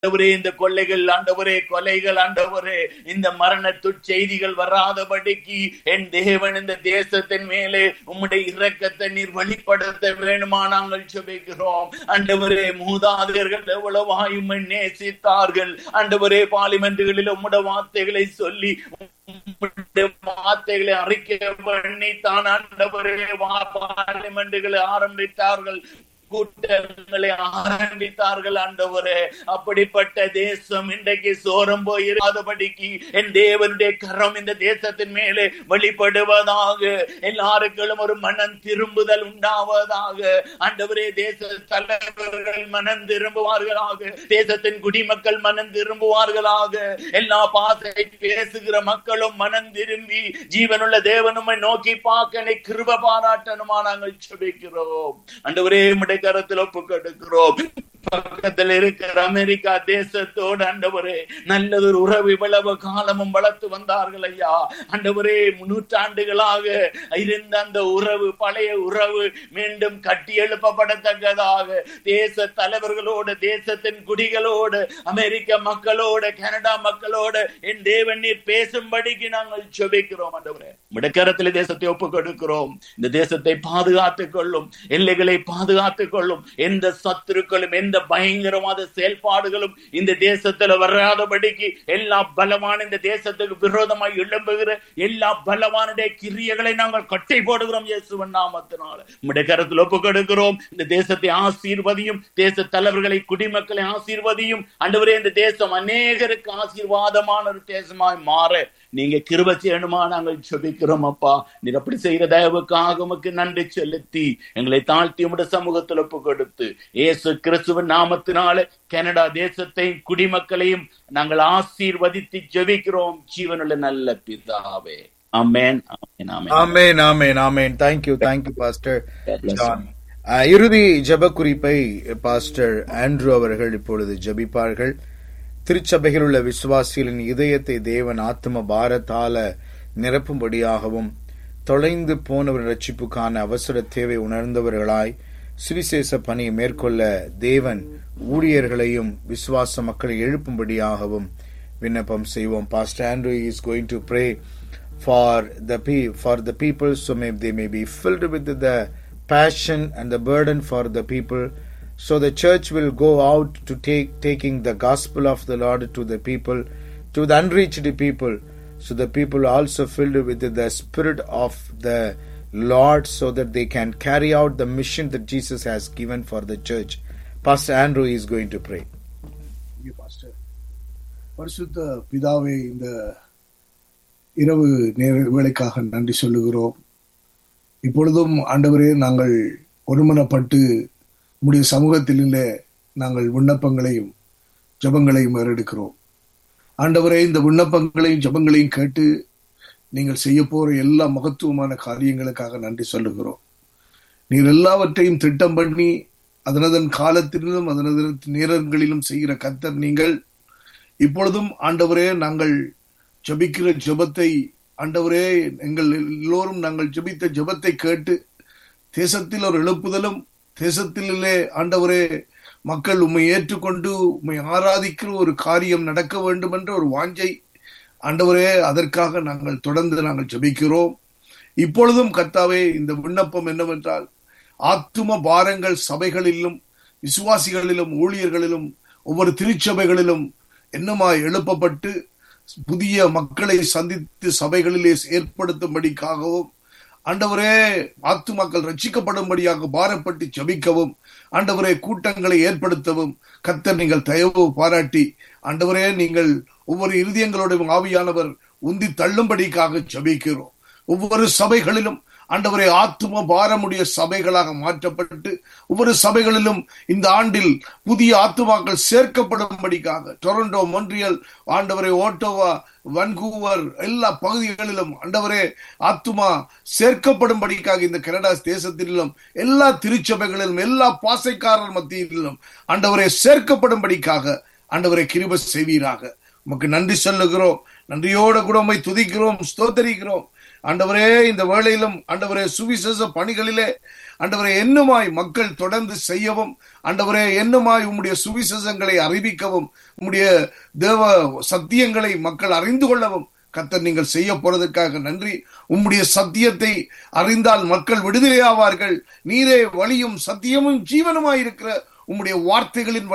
ஆண்டவரே இந்த கொள்ளைகள் ஆண்டவரே கொலைகள் ஆண்டவரே இந்த மரண துச்செய்திகள் வராதபடிக்கு என் தேவன் இந்த தேசத்தின் மேலே உம்முடைய இரக்கத்தை நீர் வெளிப்படுத்த வேணுமா நாங்கள் சுபிக்கிறோம் ஆண்டவரே மூதாதையர்கள் எவ்வளவாய் உம்மை நேசித்தார்கள் ஆண்டவரே பார்லிமெண்ட்டுகளில் உம்முடைய வார்த்தைகளை சொல்லி உம்முடைய வார்த்தைகளை அறிக்கை பண்ணி தான் ஆண்டவரே பார்லிமெண்ட்டுகளை ஆரம்பித்தார்கள் கூட்டங்களை ஆரம்பித்தார்கள் ஆண்டவரே அப்படிப்பட்ட தேசம் இன்றைக்கு சோரம் போயிராதபடிக்கு என் தேவனுடைய கரம் இந்த தேசத்தின் மேலே வெளிப்படுவதாக எல்லாருக்கும் ஒரு மனம் திரும்புதல் உண்டாவதாக ஆண்டவரே தேச தலைவர்கள் மனம் திரும்புவார்களாக தேசத்தின் குடிமக்கள் மனம் திரும்புவார்களாக எல்லா பாசை பேசுகிற மக்களும் மனம் திரும்பி ஜீவனுள்ள தேவனுமை நோக்கி பார்க்க கிருப பாராட்டணுமா நாங்கள் சுபிக்கிறோம் ஆண்டவரே உம்முடைய கரத்தில் ஒப்பு கொடுக்கிறோம் பக்கத்தில் இருக்கிற அமெரிக்கா தேசத்தோடு ஆண்டவரே நல்லதொரு உறவு இவ்வளவு காலமும் வளர்த்து வந்தார்கள் ஐயா ஆண்டவரே நூற்றாண்டுகளாக இருந்த அந்த உறவு பழைய உறவு மீண்டும் கட்டி எழுப்பப்படத்தக்கதாக தேச தலைவர்களோடு தேசத்தின் குடிகளோடு அமெரிக்க மக்களோடு கனடா மக்களோடு என் தேவன் நீர் பேசும்படிக்கு நாங்கள் செபிக்கிறோம் ஆண்டவரே மிடக்கரத்தில் தேசத்தை ஒப்பு கொடுக்கிறோம் இந்த தேசத்தை பாதுகாத்துக் கொள்ளும் எல்லைகளை பாதுகாத்துக் கொள்ளும் எந்த சத்துருக்களும் எந்த பயங்கரவாத செயல்பாடுகளும் இந்த தேசத்துல வராதபடிக்கு எல்லா பலமான இந்த தேசத்துக்கு விரோதமாய் எழும்புகிற எல்லா பலவானுடைய கிரியைகளை நாங்கள் கட்டை போடுகிறோம் இயேசுவன் நாமத்தினால உம்முடைய கரத்தில் ஒப்பு கொடுக்கிறோம் இந்த தேசத்தை ஆசீர்வதியும் தேச தலைவர்களை குடிமக்களை ஆசீர்வதியும் அண்டவரே இந்த தேசம் அநேகருக்கு ஆசீர்வாதமான ஒரு தேசமாய் மாற நீங்க கிருப செய்யணுமா நாங்கள் செபிக்கிறோம் அப்பா நீர் அப்படி செய்கிற தயவுக்காக உமக்கு நன்றி செலுத்தி எங்களை தாழ்த்தி உடைய சமூகத்தில் ஒப்பு கொடுத்து இயேசு கிறிஸ்துவின் நாமத்தினால கனடா தேசத்தையும் குடிமக்களையும் நாங்கள் ஆசீர்வதித்து ஜெபிக்கிறோம் ஜீவனுள்ள நல்ல பிதாவே amen amen amen amen amen amen thank you thank you pastor John அஹ், இறுதி ஜெப குறிப்பை பாஸ்டர் ஆண்ட்ரூ அவர்கள் இப்பொழுது ஜெபிப்பார்கள் திருச்சபையில் உள்ள விசுவாசிகளின் இதயத்தை தேவன் ஆத்ம பாரத்தால நிரப்பும்படியாகவும் தொலைந்து போனவர் ரட்சிப்புக்கான அவசர தேவை உணர்ந்தவர்களாய் சுவிசேஷ பணியை மேற்கொள்ள தேவன் ஊழியர்களையும் விசுவாச மக்களை எழுப்பும்படியாகவும் விண்ணப்பம் செய்வோம் pastor Andrew is going to pray for the pe- for the people so may they may be filled with the passion and the burden for the people so the church will go out to take taking the gospel of the lord to the people to the unreached people so the people also filled with the spirit of the lord so that they can carry out the mission that jesus has given for the church pastor andrew is going to pray இங்கே pastor பரிசுத்த பிதாவே இந்த இரவு நேர வேலைக்காக நன்றி சொல்லுகிறோம் இப்பொழுதும் ஆண்டவரே நாங்கள் ஒருமனப்பட்டு உம்முடைய சமூகத்திலே நாங்கள் விண்ணப்பங்களையும் ஜெபங்களையும் ஏறெடுக்கிறோம் ஆண்டவரே இந்த விண்ணப்பங்களையும் ஜெபங்களையும் கேட்டு நீங்கள் செய்ய போற எல்லா மகத்துவமான காரியங்களுக்காக நன்றி சொல்லுகிறோம் நீர் எல்லாவற்றையும் திட்டம் பண்ணி அதனதன் காலத்திலும் அதனதன் நேரங்களிலும் செய்கிற கத்தர் நீங்கள் இப்பொழுதும் ஆண்டவரே நாங்கள் ஜெபிக்கிற ஜெபத்தை ஆண்டவரே எங்கள் எல்லோரும் நாங்கள் ஜெபித்த ஜெபத்தை கேட்டு தேசத்தில் ஒரு எழுப்புதலும் தேசத்திலே ஆண்டவரே மக்கள் உம்மை ஏற்றுக்கொண்டு உம்மை ஆராதிக்கிற ஒரு காரியம் நடக்க வேண்டும் என்ற ஒரு வாஞ்சை ஆண்டவரே அதற்காக நாங்கள் தொடர்ந்து நாங்கள் ஜெபிக்கிறோம் இப்பொழுதும் கர்த்தாவே இந்த விண்ணப்பம் என்னவென்றால் ஆத்தும பாரங்கள் சபைகளிலும் விசுவாசிகளிலும் ஊழியர்களிலும் ஒவ்வொரு திருச்சபைகளிலும் என்னமாய் எழுப்பப்பட்டு புதிய மக்களை சந்தித்து சபைகளிலே ஏற்படுத்தும்படிக்காகவும் ஆண்டவரே ஆத்துமாக்கள் ரட்சிக்கப்படும்படியாக பாரப்பட்டு ஜெபிக்கவும் ஆண்டவரே கூட்டங்களை ஏற்படுத்தவும் கர்த்தர் நீங்கள் தயவு பாராட்டி ஆண்டவரே நீங்கள் ஒவ்வொரு இருதயங்களோடும் ஆவியானவர் உந்தி தள்ளும்படிக்காக ஜெபிக்கிறோம் ஒவ்வொரு சபைகளிலும் ஆண்டவரே ஆத்தும பாரமுடைய சபைகளாக மாற்றப்பட்டு ஒவ்வொரு சபைகளிலும் இந்த ஆண்டில் புதிய ஆத்துமாக்கள் சேர்க்கப்படும்படிக்காக டொரண்டோ மொன்றியல் ஆண்டவரே ஓட்டோவா வன்கூவர் எல்லா பகுதிகளிலும் ஆண்டவரே ஆத்துமா சேர்க்கப்படும்படிக்காக இந்த கனடா தேசத்திலும் எல்லா திருச்சபைகளிலும் எல்லா பாசைக்காரர் மத்தியிலும் ஆண்டவரே சேர்க்கப்படும்படிக்காக ஆண்டவரை கிருப செய்வீராக உமக்கு நன்றி சொல்லுகிறோம் நன்றியோட கூட உம்மை துதிக்கிறோம் ஸ்தோத்தரிக்கிறோம் ஆண்டவரே இந்த வேளையிலும் ஆண்டவரே சுவிசேஷ பணிகளிலே ஆண்டவரே என்னமாய் மக்கள் தொடர்ந்து செய்யவும் ஆண்டவரே என்னமாய் உம்முடைய சுவிசேஷங்களை அறிவிக்கவும் உம்முடைய தேவ சத்தியங்களை மக்கள் அறிந்து கொள்ளவும் கத்தர் நீங்கள் செய்ய போறதுக்காக நன்றி உம்முடைய சத்தியத்தை அறிந்தால் மக்கள் விடுதலையாவார்கள் நீரே வழியும் சத்தியமும் ஜீவனுமாய் இருக்கிற உம்முடைய வார்த்தைகளின்